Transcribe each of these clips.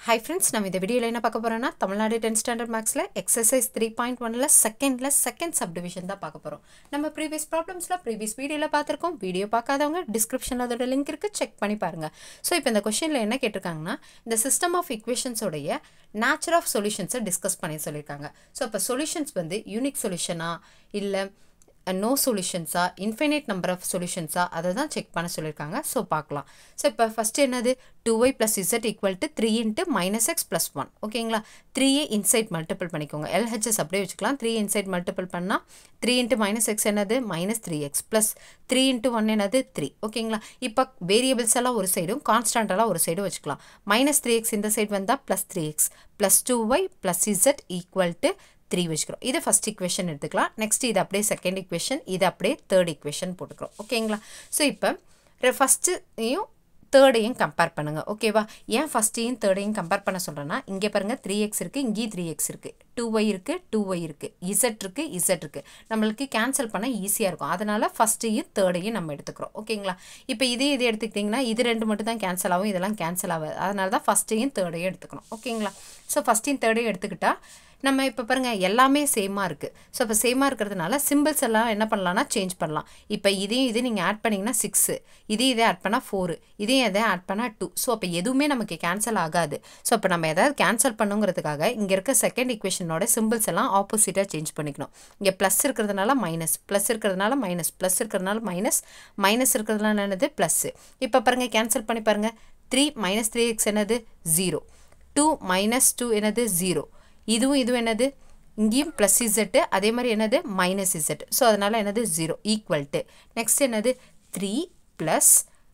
hi friends நம்ம இந்த வீடியோவில் என்ன பார்க்க போகிறோம்னா தமிழ்நாடு டென்த் ஸ்டாண்டர்ட் மேக்ஸில் எக்ஸசைஸ் த்ரீ பாயிண்ட் ஒனில் செகண்டில் செகண்ட் சப்டிவிஷன் தான் பார்க்க போகிறோம் நம்ம ப்ரீவியஸ் ப்ராப்ளம்ஸில் ப்ரீவியஸ் வீடியோவில் பார்த்துருக்கோம் வீடியோ பார்க்காதவங்க டிஸ்கிரிப்ஷனில் அதோட லிங்க் இருக்குது செக் பண்ணி பாருங்கள் ஸோ இப்போ இந்த கொஷனில் என்ன கேட்டிருக்காங்கன்னா இந்த சிஸ்டம் ஆஃப் இக்குவேஷன்ஸோடைய நேச்சர் ஆஃப் சொல்யூஷன்ஸை டிஸ்கஸ் பண்ணி சொல்லியிருக்காங்க ஸோ இப்போ சொல்யூஷன்ஸ் வந்து யூனிக் சொல்யூஷனா இல்லை நோ சொல்யூஷன்ஸா இன்ஃபைனைட் நம்பர் ஆஃப் சொல்யூஷன்ஸா அதை தான் செக் பண்ண சொல்லியிருக்காங்க ஸோ பார்க்கலாம் ஸோ இப்போ ஃபஸ்ட்டு என்னது two y plus z equal to three into minus x plus one ஓகேங்களா த்ரீயே இன்சைட் மல்டிபிள் பண்ணிக்கோங்க எல்ஹெச்எஸ் அப்படியே வச்சுக்கலாம் த்ரீ இன்சைட் மல்டிபிள் பண்ணால் த்ரீ இன்ட்டு மைனஸ் எக்ஸ் என்னது minus three x plus three into one என்னது த்ரீ ஓகேங்களா இப்போ வேரியபிள்ஸ் எல்லாம் ஒரு சைடும் கான்ஸ்டன்டெல்லாம் ஒரு சைடும் வச்சுக்கலாம் மைனஸ் த்ரீ எக்ஸ் இந்த சைடு வந்தால் plus three x plus two y plus z equal to three வச்சுக்கிறோம் இது ஃபஸ்ட் இக்குவேஷன் எடுத்துக்கலாம் நெக்ஸ்ட் இது அப்படியே செகண்ட் இக்குவேஷன் இது அப்படியே தேர்ட் இக்குவேஷன் போட்டுக்கிறோம் ஓகேங்களா ஸோ இப்போ ஃபஸ்ட்டையும் தேர்டையும் கம்பேர் பண்ணுங்கள் ஓகேவா ஏன் ஃபஸ்ட்டையும் தேர்டையும் கம்பேர் பண்ண சொல்கிறேன்னா இங்கே பாருங்கள் த்ரீ எக்ஸ் இருக்குது இங்கேயும் த்ரீ எக்ஸ் இருக்குது டூ ஒய் இருக்குது டூ ஒய் இருக்குது இசட் இருக்குது இசட் இருக்குது நம்மளுக்கு கேன்சல் பண்ண ஈஸியாக இருக்கும் அதனால் ஃபஸ்ட்டையும் தேர்டையும் நம்ம எடுத்துக்கிறோம் ஓகேங்களா இப்போ இதே இது எடுத்துக்கிட்டிங்கன்னா இது ரெண்டு மட்டும் தான் கேன்சல் ஆகும் இதெல்லாம் கேன்சல் ஆகாது அதனால தான் ஃபஸ்ட்டையும் தேர்டையும் எடுத்துக்கணும் ஓகேங்களா ஸோ ஃபஸ்ட்டையும் தேர்டையும் எடுத்துக்கிட்டால் நம்ம இப்போ பாருங்கள் எல்லாமே சேமாக இருக்குது ஸோ இப்போ சேமாக இருக்கிறதுனால சிம்பிள்ஸ் எல்லாம் என்ன பண்ணலாம்னா சேஞ்ச் பண்ணலாம் இப்போ இதையும் இது நீங்கள் ஆட் பண்ணிங்கன்னா சிக்ஸு இதே இதே ஆட் பண்ணால் ஃபோரு இதையும் எதை ஆட் பண்ணால் டூ ஸோ அப்போ எதுவுமே நமக்கு கேன்சல் ஆகாது ஸோ இப்போ நம்ம எதாவது கேன்சல் பண்ணுங்கிறதுக்காக இங்கே இருக்க செகண்ட் இக்குவேஷனோட சிம்பிள்ஸ் எல்லாம் ஆப்போசிட்டாக சேஞ்ச் பண்ணிக்கணும் இங்கே ப்ளஸ் இருக்கிறதுனால மைனஸ் ப்ளஸ் இருக்கிறதுனால மைனஸ் ப்ளஸ் இருக்கிறதுனால மைனஸ் மைனஸ் இருக்கிறதுனால என்னது ப்ளஸ்ஸு இப்போ பாருங்கள் கேன்சல் பண்ணி பாருங்கள் த்ரீ மைனஸ் த்ரீ எக்ஸ் என்னது ஜீரோ டூ மைனஸ் டூ என்னது ஜீரோ இதுவும் இதுவும் என்னது இங்கேயும் ப்ளஸ் இசட்டு அதே மாதிரி என்னது மைனஸ் இசட் ஸோ அதனால் என்னது ஜீரோ ஈக்குவல் டு நெக்ஸ்ட் என்னது three plus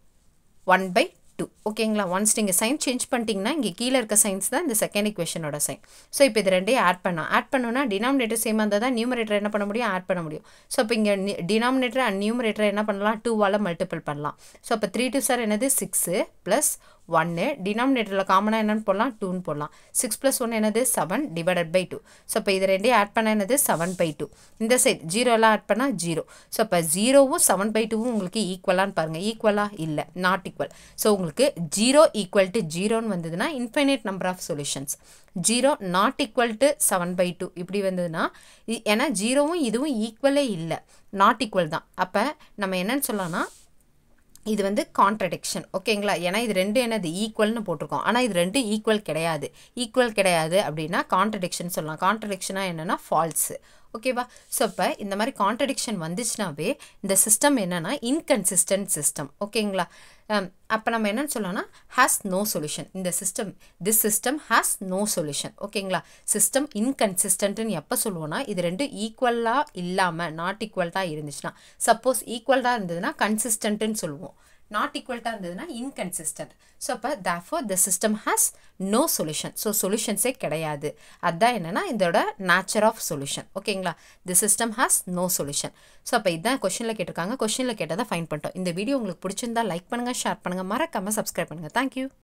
one by two ஓகேங்களா ஒன்ஸ் நீங்கள் சைன் சேஞ்ச் பண்ணிட்டீங்கன்னா இங்கே கீழே இருக்க சைன்ஸ் தான் இந்த செகண்ட் இக்குவேஷனோட சைன் ஸோ இப்போ இது ரெண்டையும் ஆட் பண்ணோம் ஆட் பண்ணோன்னா டினாமினேட்டர் சேமாக இருந்தால் தான் நியூமரேட்டர் என்ன பண்ண முடியும் ஆட் பண்ண முடியும் ஸோ இப்போ இங்கே டினாமினேட்டர் அண்ட் நியூமரேட்டர் என்ன பண்ணலாம் டூவால் மல்டிபிள் பண்ணலாம் ஸோ இப்போ த்ரீ டூ சார் என்னது சிக்ஸு ப்ளஸ் ஒன்று டினாமினேட்டரில் காமனாக என்னென்னு போடலாம் டூன்னு போடலாம் சிக்ஸ் ப்ளஸ் ஒன் என்னது seven divided by two so இப்போ இது ரெண்டையும் ஆட் பண்ண என்னது செவன் பை டூ இந்த சைட் ஜீரோலாம் ஆட் பண்ணால் ஜீரோ ஸோ இப்போ ஜீரோவும் செவன் பை டூவும் உங்களுக்கு ஈக்குவலான்னு பாருங்கள் ஈக்குவலாக இல்லை நாட் ஈக்குவல் ஸோ உங்களுக்கு ஜீரோ ஈக்குவல் டு ஜீரோன்னு வந்ததுன்னா infinite number of solutions zero not equal to seven by two இப்படி வந்ததுன்னா ஏன்னா ஜீரோவும் இதுவும் ஈக்குவலே இல்லை நாட் ஈக்குவல் தான் அப்போ நம்ம என்னன்னு சொல்லலாம்னா இது வந்து கான்ட்ரடிக்ஷன் ஓகேங்களா ஏன்னா இது ரெண்டு என்னது ஈக்குவல்னு போட்டிருக்கோம் ஆனால் இது ரெண்டு ஈக்குவல் கிடையாது ஈக்குவல் கிடையாது அப்படின்னா கான்ட்ரடிக்ஷன் சொல்லலாம் கான்ட்ரடிக்ஷனாக என்னென்னா ஃபால்ஸு ஓகேவா ஸோ இப்போ இந்த மாதிரி கான்ட்ரடிக்ஷன் வந்துச்சுனாவே இந்த சிஸ்டம் என்னென்னா இன்கன்சிஸ்டன்ட் சிஸ்டம் ஓகேங்களா அப்போ நம்ம என்னென்னு சொல்லலாம்னா ஹேஸ் நோ சொல்யூஷன் இந்த system this system has no solution ஓகேங்களா சிஸ்டம் இன்கன்சிஸ்டன்ட்னு எப்போ சொல்லுவோம்னா இது ரெண்டு ஈக்குவலாக இல்லாமல் நாட் ஈக்குவல்ட்டாக இருந்துச்சுன்னா சப்போஸ் ஈக்குவல்டாக இருந்ததுன்னா கன்சிஸ்டன்ட்டுன்னு சொல்லுவோம் நாட் ஈக்குவல்ட்டாக இருந்ததுன்னா இன்கன்சிஸ்டன்ட் ஸோ அப்போ therefore the system has no solution so சொல்யூஷன்ஸே கிடையாது அதுதான் என்னென்னா இதோட நேச்சர் ஆஃப் சொல்யூஷன் ஓகேங்களா the system has no solution so அப்போ இதுதான் கொஷனில் கேட்டிருக்காங்க கொஷனில் கேட்டதை ஃபைன் பண்ணிட்டோம் இந்த வீடியோ உங்களுக்கு பிடிச்சிருந்தா லைக் பண்ணுங்கள் ஷேர் பண்ணுங்கள் மறக்காமல் சப்ஸ்கிரைப் பண்ணுங்கள் தேங்க்யூ